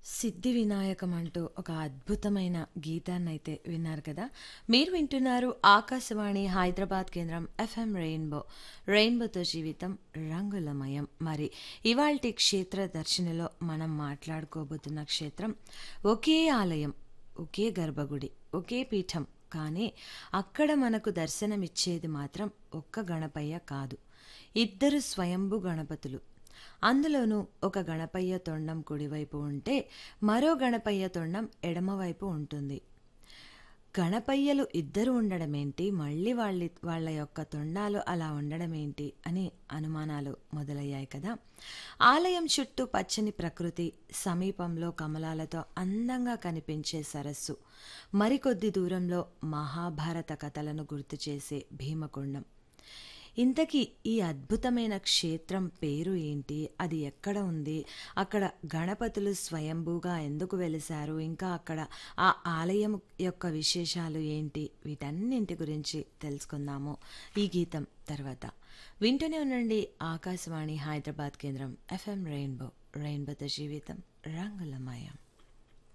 సిద్ధి వినాయకం అంటూ ఒక అద్భుతమైన గీతాన్నైతే విన్నారు కదా మీరు వింటున్నారు ఆకాశవాణి హైదరాబాద్ కేంద్రం ఎఫ్ఎం రెయిన్బో రెయిన్బోతో జీవితం రంగులమయం మరి ఇవాల్టి క్షేత్ర దర్శనలో మనం మాట్లాడుకోబోతున్న క్షేత్రం ఒకే ఆలయం ఒకే గర్భగుడి ఒకే పీఠం కానీ అక్కడ మనకు దర్శనమిచ్చేది మాత్రం ఒక్క గణపయ్య కాదు ఇద్దరు స్వయంభు గణపతులు అందులోనూ ఒక గణపయ్య తొండం కుడివైపు ఉంటే మరో గణపయ్య తొండం ఎడమవైపు ఉంటుంది గణపయ్యలు ఇద్దరు ఉండడమేంటి మళ్ళీ వాళ్ళ వాళ్ళ యొక్క తొండాలు అలా ఉండడమేంటి అని అనుమానాలు మొదలయ్యాయి కదా ఆలయం చుట్టూ పచ్చని ప్రకృతి సమీపంలో కమలాలతో అందంగా కనిపించే సరస్సు మరికొద్ది దూరంలో మహాభారత కథలను గుర్తు చేసే భీమకుండం ఇంతకీ ఈ అద్భుతమైన క్షేత్రం పేరు ఏంటి అది ఎక్కడ ఉంది అక్కడ గణపతులు స్వయంభూగా ఎందుకు వెలిశారు ఇంకా అక్కడ ఆ ఆలయం యొక్క విశేషాలు ఏంటి వీటన్నింటి గురించి తెలుసుకుందాము ఈ గీతం తర్వాత వింటూనే ఉండండి ఆకాశవాణి హైదరాబాద్ కేంద్రం ఎఫ్ఎం రెయిన్బో రెయిన్బోతో జీవితం రంగులమయం